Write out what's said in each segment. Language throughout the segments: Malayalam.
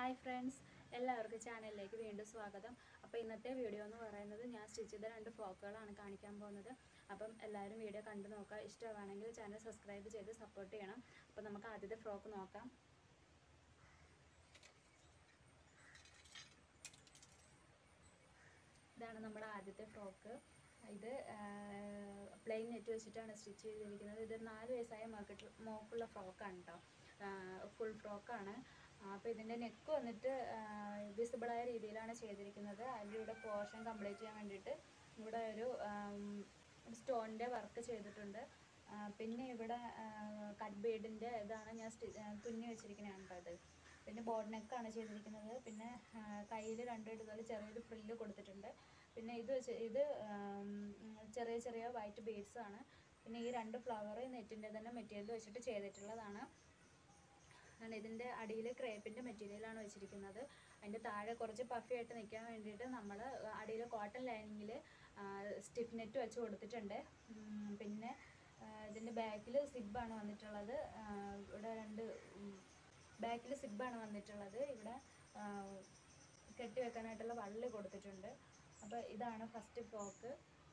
ഹായ് ഫ്രണ്ട്സ് എല്ലാവർക്കും ചാനലിലേക്ക് വീണ്ടും സ്വാഗതം അപ്പോൾ ഇന്നത്തെ വീഡിയോ എന്ന് പറയുന്നത് ഞാൻ സ്റ്റിച്ച് ചെയ്ത രണ്ട് ഫ്രോക്കുകളാണ് കാണിക്കാൻ പോകുന്നത് അപ്പം എല്ലാവരും വീഡിയോ കണ്ടു നോക്കുക ഇഷ്ടമാണെങ്കിൽ ചാനൽ സബ്സ്ക്രൈബ് ചെയ്ത് സപ്പോർട്ട് ചെയ്യണം അപ്പോൾ നമുക്ക് ആദ്യത്തെ ഫ്രോക്ക് നോക്കാം ഇതാണ് നമ്മുടെ ആദ്യത്തെ ഫ്രോക്ക് ഇത് പ്ലെയിൻ നെറ്റ് വെച്ചിട്ടാണ് സ്റ്റിച്ച് ചെയ്തിരിക്കുന്നത് ഇത് നാല് വയസ്സായ മോക്കിട്ട് മോക്കുള്ള ഫ്രോക്കാണ് കേട്ടോ ഫുൾ ഫ്രോക്കാണ് അപ്പോൾ ഇതിൻ്റെ നെക്ക് വന്നിട്ട് വിസിബിളായ രീതിയിലാണ് ചെയ്തിരിക്കുന്നത് അതിലൂടെ പോർഷൻ കംപ്ലീറ്റ് ചെയ്യാൻ വേണ്ടിയിട്ട് ഇവിടെ ഒരു സ്റ്റോണിൻ്റെ വർക്ക് ചെയ്തിട്ടുണ്ട് ആ, പിന്നെ ഇവിടെ കട്ട് ബീഡിൻ്റെ ഇതാണ് ഞാൻ സ്റ്റി തുന്നി വെച്ചിരിക്കുന്നതാണ് കേട്ടോ ഇത് പിന്നെ ബോർഡ് നെക്കാണ് ചെയ്തിരിക്കുന്നത് പിന്നെ കയ്യിൽ രണ്ട് ഇതുപോലെ ചെറിയൊരു ഫ്രില്ല് കൊടുത്തിട്ടുണ്ട് പിന്നെ ഇത് വെച്ച് ഇത് ആം, ചെറിയ ചെറിയ വൈറ്റ് ബീഡ്സ് ആണ് പിന്നെ ഈ രണ്ട് ഫ്ലവർ നെറ്റിൻ്റെ തന്നെ മെറ്റീരിയൽ വെച്ചിട്ട് ചെയ്തിട്ടുള്ളതാണ് ആണ് ഇതിൻ്റെ അടിയിൽ ക്രേപ്പിൻ്റെ മെറ്റീരിയലാണ് വെച്ചിരിക്കുന്നത് അതിൻ്റെ താഴെ കുറച്ച് പഫി ആയിട്ട് നിൽക്കാൻ വേണ്ടിയിട്ട് നമ്മൾ അടിയിൽ കോട്ടൺ ലൈനിങ്ങിൽ സ്റ്റിഫ് നെറ്റ് വെച്ച് കൊടുത്തിട്ടുണ്ട് ഉം, പിന്നെ ആ, ഇതിൻ്റെ ബാക്കിൽ സിബാണ് വന്നിട്ടുള്ളത് ആ, ഇവിടെ രണ്ട് ബാക്കിൽ സിബാണ് വന്നിട്ടുള്ളത് ഇവിടെ ആ, കെട്ടി വെക്കാനായിട്ടുള്ള വള്ളി കൊടുത്തിട്ടുണ്ട് അപ്പോൾ ഇതാണ് ഫസ്റ്റ് ഫ്രോക്ക്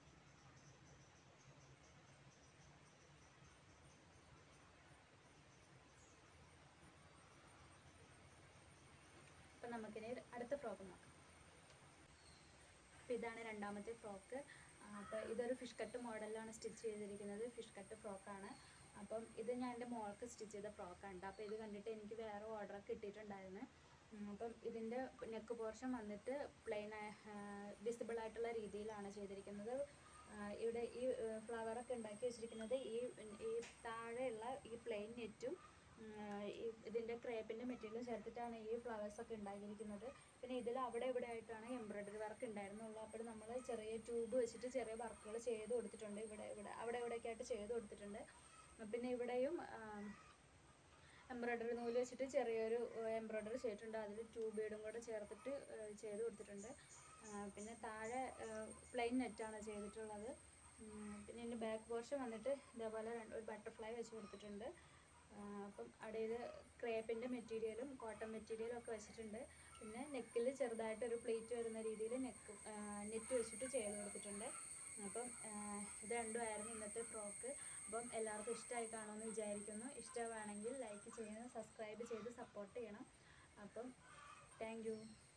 അപ്പം നമുക്കിനി അടുത്ത ഫ്രോക്ക് നോക്കാം അപ്പോൾ ഇതാണ് രണ്ടാമത്തെ ഫ്രോക്ക് അപ്പോൾ ഇതൊരു ഫിഷ് കട്ട് മോഡലിലാണ് സ്റ്റിച്ച് ചെയ്തിരിക്കുന്നത് ഫിഷ് കട്ട് ഫ്രോക്കാണ് അപ്പം ഇത് ഞാൻ എൻ്റെ മോൾക്ക് സ്റ്റിച്ച് ചെയ്ത ഫ്രോക്കാണ് അപ്പോൾ ഇത് കണ്ടിട്ട് എനിക്ക് വേറെ ഓർഡർ കിട്ടിയിട്ടുണ്ടായിരുന്നു ഉം, അപ്പം ഇതിൻ്റെ നെക്ക് പോർഷൻ വന്നിട്ട് പ്ലെയിൻ വിസിബിൾ ആയിട്ടുള്ള രീതിയിലാണ് ചെയ്തിരിക്കുന്നത് ആ, ഇവിടെ ഈ ഫ്ലവറൊക്കെ ഉണ്ടാക്കി വെച്ചിരിക്കുന്നത് ഈ ഈ താഴെയുള്ള ഈ പ്ലെയിൻ നെറ്റും ഇതിൻ്റെ ക്രേപ്പിൻ്റെ മെറ്റീരിയൽ ചേർത്തിട്ടാണ് ഈ ഫ്ലവേഴ്സ് ഒക്കെ ഉണ്ടാക്കിയിരിക്കുന്നത് പിന്നെ ഇതിൽ അവിടെ ഇവിടെ ആയിട്ടാണ് എംബ്രോയ്ഡറി വർക്ക് ഉണ്ടായിരുന്നുള്ളൂ അപ്പോൾ നമ്മൾ ചെറിയ ട്യൂബ് വെച്ചിട്ട് ചെറിയ വർക്കുകൾ ചെയ്ത് കൊടുത്തിട്ടുണ്ട് ഇവിടെ ഇവിടെ അവിടെ ഇവിടെയൊക്കെ ആയിട്ട് ചെയ്ത് കൊടുത്തിട്ടുണ്ട് പിന്നെ ഇവിടെയും എംബ്രോയ്ഡറി നൂല് വെച്ചിട്ട് ചെറിയൊരു എംബ്രോയ്ഡറി ചെയ്തിട്ടുണ്ട് അതിൽ ട്യൂബ് ബീഡും കൂടെ ചേർത്തിട്ട് ആ, ചെയ്ത് കൊടുത്തിട്ടുണ്ട് ആ, പിന്നെ താഴെ പ്ലെയിൻ നെറ്റാണ് ചെയ്തിട്ടുള്ളത് ഉം, പിന്നെ ഇതിൻ്റെ ബാക്ക് പോർഷൻ വന്നിട്ട് ഇതേപോലെ രണ്ട് ഒരു ബട്ടർഫ്ലൈ വെച്ച് കൊടുത്തിട്ടുണ്ട് ആ, അപ്പം അടിയിൽ ക്രേപ്പിൻ്റെ മെറ്റീരിയലും കോട്ടൺ മെറ്റീരിയലും ഒക്കെ വെച്ചിട്ടുണ്ട് പിന്നെ നെക്കിൽ ചെറുതായിട്ടൊരു പ്ലേറ്റ് വരുന്ന രീതിയിൽ നെക്ക് നെറ്റ് വെച്ചിട്ട് ചെയ്ത് കൊടുത്തിട്ടുണ്ട് അപ്പം ആ, ഇത് രണ്ടുമായിരുന്നു ഇന്നത്തെ ഫ്രോക്ക് അപ്പം എല്ലാവർക്കും ഇഷ്ടമായി കാണുമെന്ന് വിചാരിക്കുന്നു ഇഷ്ടമാണെങ്കിൽ ലൈക്ക് ചെയ്യണം സബ്സ്ക്രൈബ് ചെയ്ത് സപ്പോർട്ട് ചെയ്യണം അപ്പം താങ്ക്